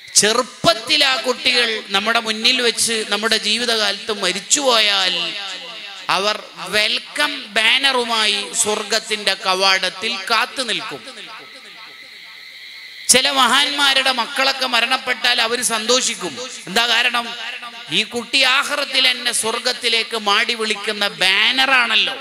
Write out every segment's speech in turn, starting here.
ചെറുപ്പത്തിൽ ആ കുട്ടികൾ നമ്മുടെ മുന്നിൽ വെച്ച് നമ്മുടെ ജീവിതകാലത്ത് മരിച്ചുപോയാൽ അവർ വെൽക്കം ബാനറുമായി സ്വർഗത്തിന്റെ കവാടത്തിൽ കാത്തു നിൽക്കും ചില മഹാന്മാരുടെ മക്കളൊക്കെ മരണപ്പെട്ടാൽ അവർ സന്തോഷിക്കും എന്താ കാരണം ഈ കുട്ടി ആഹ്റത്തിൽ എന്നെ സ്വർഗത്തിലേക്ക് മാടി വിളിക്കുന്ന ബാനറാണല്ലോ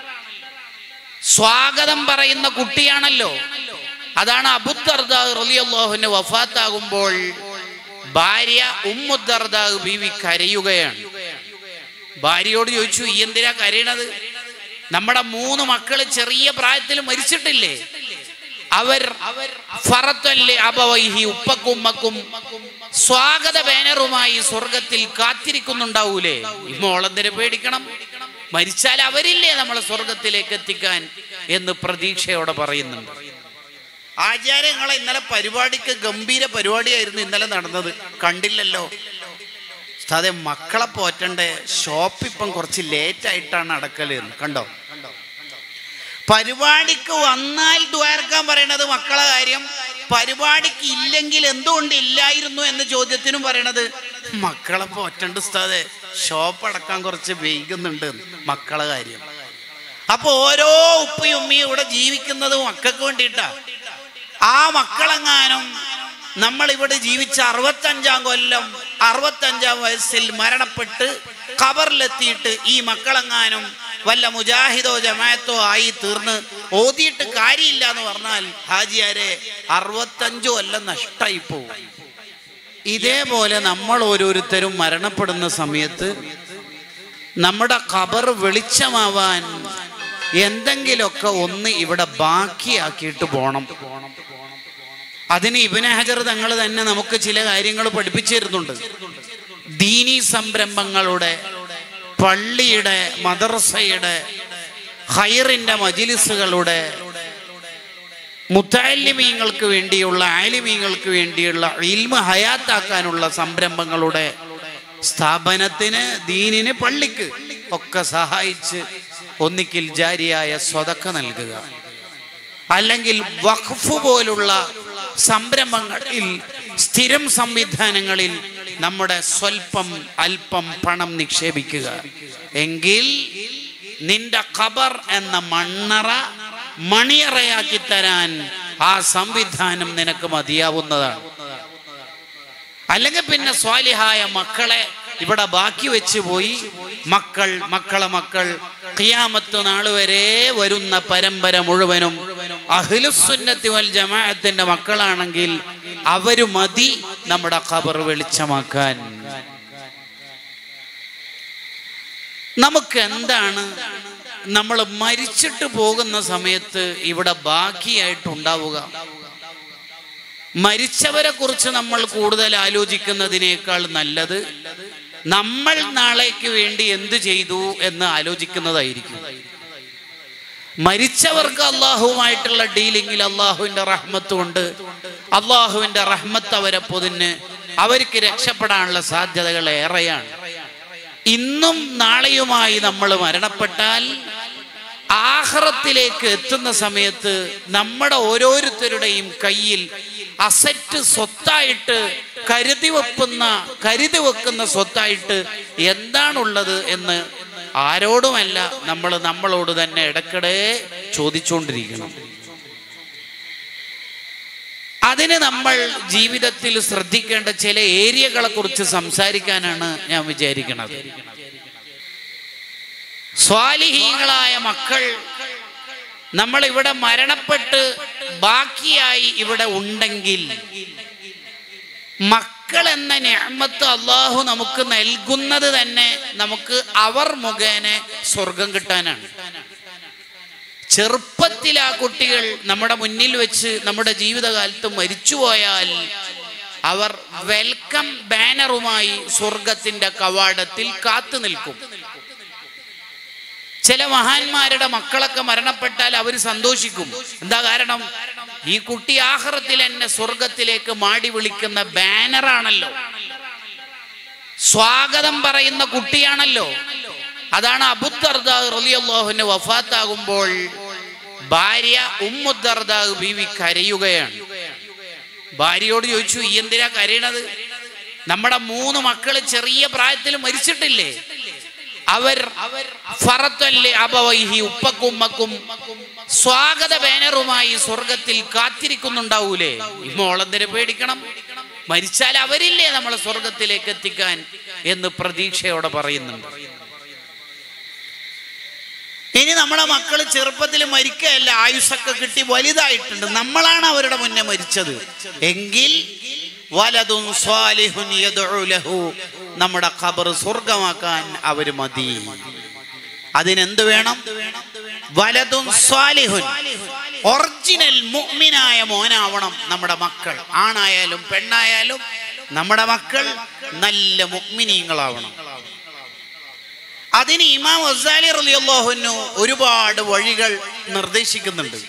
സ്വാഗതം പറയുന്ന കുട്ടിയാണല്ലോ അതാണ് അബുദർദാഹ് റലിയല്ലാഹുവിന്റെ വഫാത്താകുമ്പോൾ ഭാര്യ ഉമ്മുദർദാഹ് ബീവി കരയുകയാണ് ഭാര്യയോട് ചോദിച്ചു ഈ എന്തിനാ കരയണത് നമ്മുടെ മൂന്ന് മക്കള് ചെറിയ പ്രായത്തിൽ മരിച്ചിട്ടില്ലേ അവർ ഫറത്തല്ലേ അബവൈഹി ഉപ്പക്കും ഉമ്മക്കും സ്വാഗത ബാനറുമായി സ്വർഗത്തിൽ കാത്തിരിക്കുന്നുണ്ടാവൂലേ ഈ മോളെന്തിനെ പേടിക്കണം മരിച്ചാൽ അവരില്ലേ നമ്മളെ സ്വർഗത്തിലേക്ക് എത്തിക്കാൻ എന്ന് പ്രതീക്ഷയോടെ പറയുന്നുണ്ട് ആചാര്യങ്ങളെ ഇന്നലെ പരിപാടിക്ക് ഗംഭീര പരിപാടിയായിരുന്നു ഇന്നലെ നടന്നത് കണ്ടില്ലല്ലോ അതെ മക്കളെ പോറ്റണ്ടേ ഷോപ്പ് ഇപ്പം കുറച്ച് ലേറ്റ് ആയിട്ടാണ് അടക്കല് എന്ന് കണ്ടോ പരിപാടിക്ക് വന്നാൽ ദ്വാരക്കാൻ പറയണത് മക്കളെ കാര്യം പരിപാടിക്ക് ഇല്ലെങ്കിൽ എന്തുകൊണ്ട് ഇല്ലായിരുന്നു എന്ന ചോദ്യത്തിനും പറയണത് മക്കളെ പോറ്റണ്ട് ഉസ്താദെ ഷോപ്പ് അടക്കാൻ കുറച്ച് വൈകുന്നുണ്ട് എന്ന്. മക്കളെ കാര്യം അപ്പൊ ഓരോ ഉപ്പയും ഉമ്മയും ഇവിടെ ജീവിക്കുന്നത് മക്കൾക്ക് വേണ്ടിയിട്ടാ ആ മക്കളെങ്ങാനും നമ്മൾ ഇവിടെ ജീവിച്ച അറുപത്തഞ്ചാം കൊല്ലം അറുപത്തഞ്ചാം വയസ്സിൽ മരണപ്പെട്ട് ഖബറിലെത്തിയിട്ട് ഈ മക്കളെങ്ങാനും വല്ല മുജാഹിദോ ജമായത്തോ ആയി തീർന്ന് ഓതിയിട്ട് കാര്യമില്ല എന്ന് പറഞ്ഞാൽ ഹാജിയാരെ അറുപത്തഞ്ചു കൊല്ലം നഷ്ടായി പോകും ഇതേപോലെ നമ്മൾ ഓരോരുത്തരും മരണപ്പെടുന്ന സമയത്ത് നമ്മുടെ ഖബർ വെളിച്ചമാവാൻ എന്തെങ്കിലുമൊക്കെ ഒന്ന് ഇവിടെ ബാക്കിയാക്കിയിട്ട് പോണം അതിന് ഇബിന ഹജർ തങ്ങൾ തന്നെ നമുക്ക് ചില കാര്യങ്ങൾ പഠിപ്പിച്ചു തരുന്നുണ്ട് ദീനി സംരംഭങ്ങളുടെ പള്ളിയുടെ മദർസയുടെ ഹൈറിന്റെ മജിലിസുകളുടെ മുത്താലിമീങ്ങൾക്ക് വേണ്ടിയുള്ള ആലിമീങ്ങൾക്ക് വേണ്ടിയുള്ള ഇൽമ ഹയാത്താക്കാനുള്ള സംരംഭങ്ങളുടെ സ്ഥാപനത്തിന് ദീനിന് പള്ളിക്ക് ഒക്കെ സഹായിച്ച് ഒന്നിക്കിൽ ജാരിയായ സ്വതക്ക നൽകുക അല്ലെങ്കിൽ വഖഫ് പോലുള്ള സംരംഭങ്ങളിൽ സ്ഥിരം സംവിധാനങ്ങളിൽ നമ്മുടെ സ്വൽപ്പം അല്പം പണം നിക്ഷേപിക്കുക എങ്കിൽ നിന്റെ ഖബർ എന്ന മണ്ണറ മണിയറയാക്കി തരാൻ ആ സംവിധാനം നിനക്ക് മതിയാവുന്നതാണ് അല്ലെങ്കിൽ പിന്നെ സ്വാലിഹായ മക്കളെ ഇവിടെ ബാക്കി വെച്ച് പോയി മക്കൾ മക്കളെ മക്കൾ ഖിയാമത്ത് നാൾ വരെ വരുന്ന പരമ്പര മുഴുവനും അഹ്ലുസുന്നത്തി വൽ ജമാഅത്തിന്റെ മക്കളാണെങ്കിൽ അവര് മതി നമ്മുടെ ഖബർ വെളിച്ചമാക്കാൻ നമുക്ക് എന്താണ് നമ്മൾ മരിച്ചിട്ട് പോകുന്ന സമയത്ത് ഇവിടെ ബാക്കിയായിട്ടുണ്ടാവുക മരിച്ചവരെ കുറിച്ച് നമ്മൾ കൂടുതൽ ആലോചിക്കുന്നതിനേക്കാൾ നല്ലത് നമ്മൾ നാളേക്ക് വേണ്ടി എന്ത് ചെയ്തു എന്ന് ആലോചിക്കുന്നതായിരിക്കും മരിച്ചവർക്ക് അള്ളാഹുവുമായിട്ടുള്ള ഡീലിങ്ങിൽ അള്ളാഹുവിന്റെ റഹ്മത്ത് കൊണ്ട് അള്ളാഹുവിന്റെ റഹ്മത്ത് അവരെ പൊതിന് അവർക്ക് രക്ഷപ്പെടാനുള്ള സാധ്യതകൾ ഏറെയാണ് ഇന്നും നാളെയുമായി നമ്മൾ മരണപ്പെട്ടാൽ ആഹ്റത്തിലേക്ക് എത്തുന്ന സമയത്ത് നമ്മുടെ ഓരോരുത്തരുടെയും കയ്യിൽ അസറ്റ് സ്വത്തായിട്ട് കരുതി വെക്കുന്ന കരുതി വെക്കുന്ന സ്വത്തായിട്ട് എന്താണുള്ളത് എന്ന് ആരോടുമല്ല നമ്മൾ നമ്മളോട് തന്നെ ഇടയ്ക്കിടെ ചോദിച്ചുകൊണ്ടിരിക്കണം അതിന് നമ്മൾ ജീവിതത്തിൽ ശ്രദ്ധിക്കേണ്ട ചില ഏരിയകളെ കുറിച്ച് സംസാരിക്കാനാണ് ഞാൻ വിചാരിക്കുന്നത് സ്വാലിഹീങ്ങളായ മക്കൾ നമ്മൾ ഇവിടെ മരണപ്പെട്ട് ബാക്കിയായി ഇവിടെ ഉണ്ടെങ്കിൽ മക്കൾ എന്ന ഞാമത്ത് അള്ളാഹു നമുക്ക് നൽകുന്നത് തന്നെ നമുക്ക് അവർ മുഖേന സ്വർഗം കിട്ടാനാണ് ചെറുപ്പത്തിൽ ആ കുട്ടികൾ നമ്മുടെ മുന്നിൽ വെച്ച് നമ്മുടെ ജീവിതകാലത്ത് മരിച്ചുപോയാൽ അവർ വെൽക്കം ബാനറുമായി സ്വർഗത്തിന്റെ കവാടത്തിൽ കാത്തു നിൽക്കും ചില മഹാന്മാരുടെ മക്കളൊക്കെ മരണപ്പെട്ടാൽ അവർ സന്തോഷിക്കും എന്താ കാരണം ഈ കുട്ടി ആഹ്റത്തിൽ എന്നെ സ്വർഗത്തിലേക്ക് മാടി വിളിക്കുന്ന ബാനറാണല്ലോ സ്വാഗതം പറയുന്ന കുട്ടിയാണല്ലോ അതാണ് അബുദർദാഹ് റലിയല്ലാഹുവിന്റെ വഫാത്താകുമ്പോൾ ഭാര്യ ഉമ്മുദർദാഹ് ബീവി കരയുകയാണ് ഭാര്യയോട് ചോദിച്ചു ഈ എന്തിനാ കരയണത് നമ്മുടെ മൂന്ന് മക്കള് ചെറിയ പ്രായത്തിൽ മരിച്ചിട്ടില്ലേ അവർ ഫറത്തല്ലേ അബവൈഹി ഉപ്പക്കും ഉമ്മക്കും സ്വാഗത ബാനറുമായി സ്വർഗത്തിൽ കാത്തിരിക്കുന്നുണ്ടാവൂലേ ഈ മോളെന്തിനെ പേടിക്കണം മരിച്ചാൽ അവരില്ലേ നമ്മളെ സ്വർഗത്തിലേക്ക് എത്തിക്കാൻ എന്ന് പ്രതീക്ഷയോടെ പറയുന്നുണ്ട് ഇനി നമ്മളെ മക്കൾ ചെറുപ്പത്തിൽ മരിക്കുകയല്ല ആയുസ്സൊക്കെ കിട്ടി വലുതായിട്ടുണ്ട് നമ്മളാണ് അവരുടെ മുന്നേ മരിച്ചത് എങ്കിൽ വലതും സ്വാലിഹുൻ യദ്ഉ ലഹു നമ്മുടെ ഖബർ സ്വർഗമാക്കാൻ അവര് മതി അതിനെന്ത് വേണം വലതും സ്വാലിഹുൻ ഒറിജിനൽ മുഅ്മിനായ മോനാവണം നമ്മുടെ മക്കൾ ആണായാലും പെണ്ണായാലും നമ്മുടെ മക്കൾ നല്ല മുഅ്മിനീങ്ങളാവണം അതിന് ഇമാം വസാലി റളിയല്ലാഹുവിനു ഒരുപാട് വഴികൾ നിർദ്ദേശിക്കുന്നുണ്ട്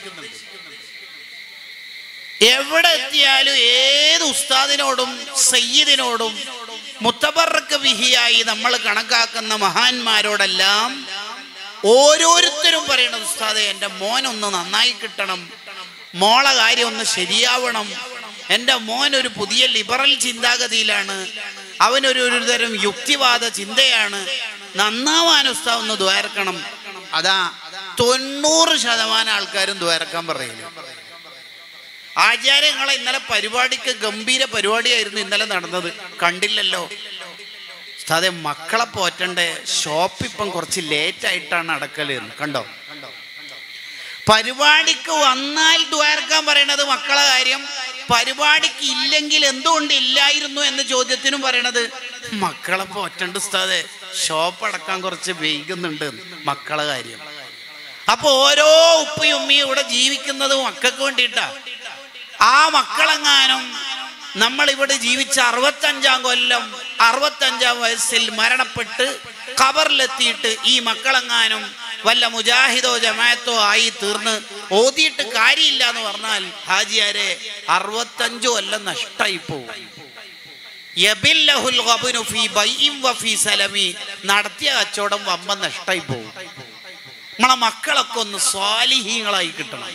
എവിടെ എത്തിയാലും ഏത് ഉസ്താദിനോടും സയ്യിദിനോടും മുത്തബറക്ക് വിഹിയായി നമ്മൾ കണക്കാക്കുന്ന മഹാന്മാരോടെല്ലാം ഓരോരുത്തരും പറയണം ഉസ്താദെ എൻ്റെ മോനൊന്ന് നന്നായി കിട്ടണം മോളെ കാര്യം ഒന്ന് ശരിയാവണം എൻ്റെ മോൻ ഒരു പുതിയ ലിബറൽ ചിന്താഗതിയിലാണ് അവനൊരു ഒരു തരം യുക്തിവാദ ചിന്തയാണ് നന്നാവാൻ ഉസ്താദ് ഒന്ന് ദ്വാരക്കണം അതാ തൊണ്ണൂറ് ശതമാനം ആൾക്കാരും ദ്വാരക്കാൻ പറയുന്നു ആചാര്യങ്ങളെ ഇന്നലെ പരിപാടിക്ക് ഗംഭീര പരിപാടിയായിരുന്നു ഇന്നലെ നടന്നത് കണ്ടില്ലല്ലോ അതെ മക്കളെ പോറ്റണ്ടേ ഷോപ്പ് ഇപ്പം കുറച്ച് ലേറ്റ് ആയിട്ടാണ് അടക്കല് എന്ന് കണ്ടോ പരിപാടിക്ക് വന്നാൽ ദ്വാരക്കാൻ പറയണത് മക്കളെ കാര്യം പരിപാടിക്ക് ഇല്ലെങ്കിൽ എന്തുകൊണ്ട് ഇല്ലായിരുന്നു എന്ന ചോദ്യത്തിനും പറയണത് മക്കളെ പോറ്റണ്ട് ഉസ്താദെ ഷോപ്പ് അടക്കാൻ കുറച്ച് വൈകുന്നുണ്ട് എന്ന്. മക്കളെ കാര്യം അപ്പൊ ഓരോ ഉപ്പയും ഉമ്മയും ഇവിടെ ജീവിക്കുന്നത് മക്കൾക്ക് വേണ്ടിയിട്ടാ ആ മക്കളെങ്ങാനും നമ്മൾ ഇവിടെ ജീവിച്ച അറുപത്തഞ്ചാം കൊല്ലം അറുപത്തഞ്ചാം വയസ്സിൽ മരണപ്പെട്ട് ഖബറിലെത്തിയിട്ട് ഈ മക്കളെങ്ങാനും വല്ല മുജാഹിദോ ജമാഅത്തോ ആയി തീർന്ന് ഓതിയിട്ട് കാര്യമില്ല എന്ന് പറഞ്ഞാൽ ഹാജിയാരെ അറുപത്തഞ്ചോ കൊല്ലം നഷ്ടായി പോകും യബില്ലഹുൽ ഗബ്നു ഫീ ബൈഇൻ വഫീ സലമി നടത്തിയ കച്ചവടം വമ്പ നഷ്ടായി പോകും നമ്മളെ മക്കളൊക്കെ ഒന്ന് സ്വാലിഹീങ്ങളായി കിട്ടണം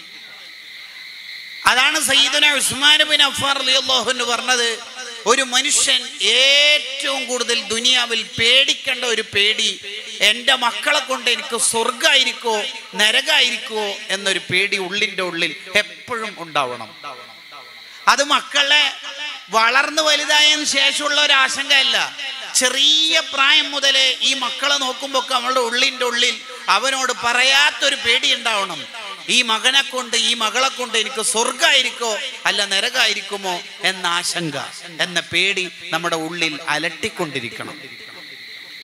അതാണ് സയ്യിദുന ഉസ്മാൻ ബിൻ അഫ്ഫാർ റളിയല്ലാഹു അൻഹു പറഞ്ഞത് ഒരു മനുഷ്യൻ ഏറ്റവും കൂടുതൽ ദുനിയാവിൽ പേടിക്കേണ്ട ഒരു പേടി എൻ്റെ മക്കളെ കൊണ്ട് എനിക്ക് സ്വർഗമായിരിക്കോ നരകായിരിക്കോ എന്നൊരു പേടി ഉള്ളിൻ്റെ ഉള്ളിൽ എപ്പോഴും ഉണ്ടാവണം അത് മക്കളെ വളർന്നു വലുതായതിനു ശേഷമുള്ള ഒരു ആശങ്കയല്ല ചെറിയ പ്രായം മുതലേ ഈ മക്കളെ നോക്കുമ്പോൾ നമ്മളുടെ ഉള്ളിൻ്റെ ഉള്ളിൽ അവനോട് പറയാത്തൊരു പേടി ഉണ്ടാവണം ഈ മകനെ കൊണ്ട് ഈ മകളെ കൊണ്ട് എനിക്ക് സ്വർഗമായിരിക്കോ അല്ല നരകായിരിക്കുമോ എന്ന ആശങ്ക എന്ന പേടി നമ്മുടെ ഉള്ളിൽ അലട്ടിക്കൊണ്ടിരിക്കണം